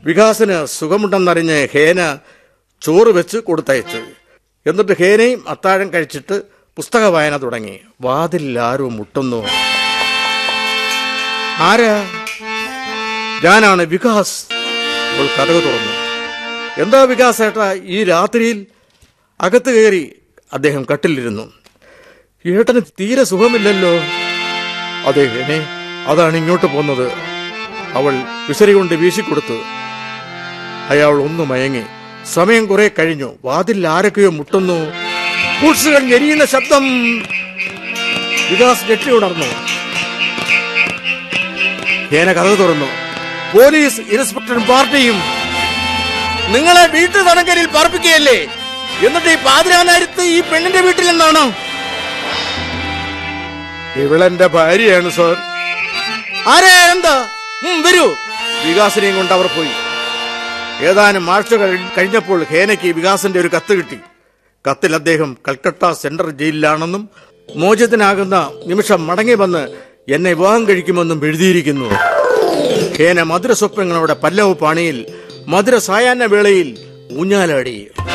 വികാസിന് സുഖമുണ്ടെന്നറിഞ്ഞ് ഹേന ചോറ് വെച്ച് കൊടുത്തയച്ചു എന്നിട്ട് ഹേനയും അത്താഴം കഴിച്ചിട്ട് പുസ്തക വായന തുടങ്ങി വാതിലിൽ ആരോ മുട്ടുന്നു ആരാ ഞാനാണ് വികാസ് അവൾ കഥക തുറന്നു എന്താ വികാസ് ഏട്ടാ ഈ രാത്രിയിൽ അകത്ത് കയറി അദ്ദേഹം കട്ടിലിരുന്നു ഏട്ടന് തീരെ സുഖമില്ലല്ലോ അതെ എന്നെ അതാണ് ഇങ്ങോട്ട് പോന്നത് അവൾ വിസരി കൊണ്ട് വീശിക്കൊടുത്തു അയാൾ ഒന്ന് മയങ്ങി സമയം കുറെ കഴിഞ്ഞു വാതിൽ ആരൊക്കെയോ മുട്ടുന്നു ബുൾസുകൾ ഞെരിയുന്ന ശബ്ദം വികാസ് ഞെട്ടി ഉണർന്നു ഹേന കഥ തുറന്നു പോലീസ് ഇൻസ്പെക്ടർ പാർട്ടിയും നിങ്ങളെ വീട്ടു തടങ്കലിൽ പാർപ്പിക്കുകയല്ലേ എന്നിട്ട് ഈ പാതിരാനേരത്ത് ഈ പെണ്ണിന്റെ വീട്ടിൽ നിന്നാണോ ഇവളെന്റെ ഭാര്യയാണ് സാർ ആരെ എന്താ ഉം, വരൂ വികാസിനെയും കൊണ്ട് അവർ പോയി ഏതാനും ആഴ്ച കഴി- കഴിഞ്ഞപ്പോൾ ഹേനയ്ക്ക് വികാസിന്റെ ഒരു കത്ത് കിട്ടി കത്തിൽ അദ്ദേഹം കൽക്കട്ട സെൻട്രൽ ജയിലിലാണെന്നും മോചിതനാകുന്ന നിമിഷം മടങ്ങി വന്ന് എന്നെ വിവാഹം കഴിക്കുമെന്നും എഴുതിയിരിക്കുന്നു ഹേന മധുര സ്വപ്നങ്ങളുടെ പല്ലവ് പാണിയിൽ മധുര സായാഹ്ന വേളയിൽ ഊഞ്ഞാലാടി